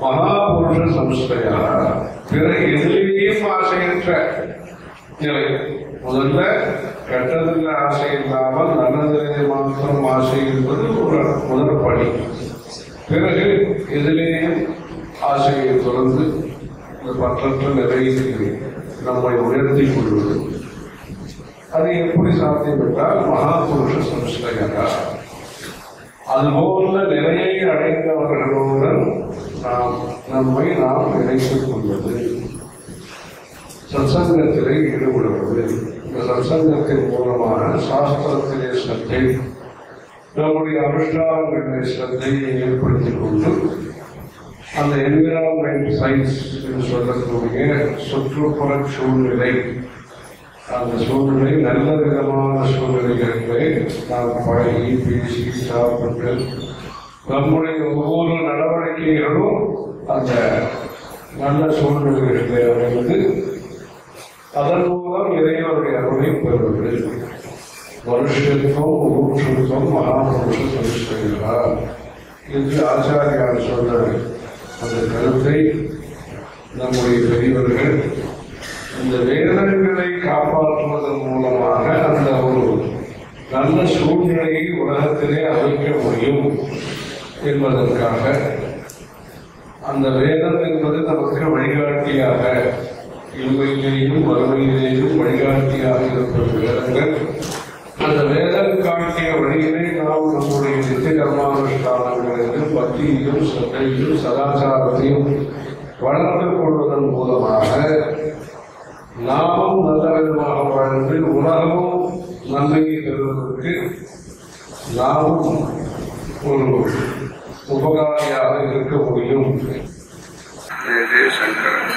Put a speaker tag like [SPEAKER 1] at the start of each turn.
[SPEAKER 1] மகாபுருஷ சம்ஸ்தையா பிற எதிலேயும் ஆசையற்ற நிலை முதல்ல கெட்டதில் ஆசை இல்லாமல் நல்லதிலே மாத்திரம் ஆசை என்பது ஒரு முதல் படி பிறகு எதிலேயும் ஆசையை தொடர்ந்து இந்த பற்றற்ற நிலைக்கு நம்மை உயர்த்திக் கொள்வது அது எப்படி சாத்தியம் என்றால் மகாபுருஷ சம்ஸ்தையா அதுபோல நிலையை அடைந்தவர்களுடன் நாம் நம்மை நாம் இணைத்துக் கொள்வது சத்சங்கத்திலே ஈடுபடுவது இந்த சத்சங்கத்தின் மூலமாக சாஸ்திரத்திலே சத்தை நம்முடைய அனுஷ்டானங்களிலே சத்தையை ஏற்படுத்திக் கொண்டு அந்த என்விரான்மெண்ட் சயின்ஸ் என்று சொல்லக்கூடிய சுற்றுப்புற சூழ்நிலை அந்த சூழ்நிலை நல்ல விதமான சூழ்நிலைகளிலே நாம் பழகி பேசி சாப்பிட்டு நம்முடைய ஒவ்வொரு நடவடிக்கைகளும் அந்த நல்ல சூழ்நிலைகளிலே அமைந்து அதன் மூலம் இறைவனுடைய அருளை பெறுவது மனுஷத்துவம் மூற்றுத்துவம் மகாபுருஷ சம்ஸ்கைகளால் என்று ஆச்சாரியார் சொன்ன அந்த கருத்தை நம்முடைய பெரியவர்கள் இந்த வேதங்களை காப்பாற்றுவதன் மூலமாக அந்த ஒரு நல்ல சூழ்நிலையை உலகத்திலே அமைக்க முடியும் என்பதற்காக அந்த வேதம் என்பது நமக்கு வழிகாட்டியாக இன்மையிலேயும் வறுமையிலேயும் வழிகாட்டியாக இருப்பது வேதங்கள் அந்த வேதம் காட்டிய வழியிலே நாம் நம்முடைய நித்திய கர்மானுஷ்டானங்களிலும் பக்தியிலும் சத்தையும் சதாச்சாரத்தையும் வளர்த்து கொள்வதன் மூலமாக நாமும் நல்ல விதமாக வாழ்ந்து உலகமும் நன்மையை பெறுவதற்கு நாமும் ஒரு உபகாரியாக இருக்க முடியும்
[SPEAKER 2] ஜெய ஜெய சங்கரன்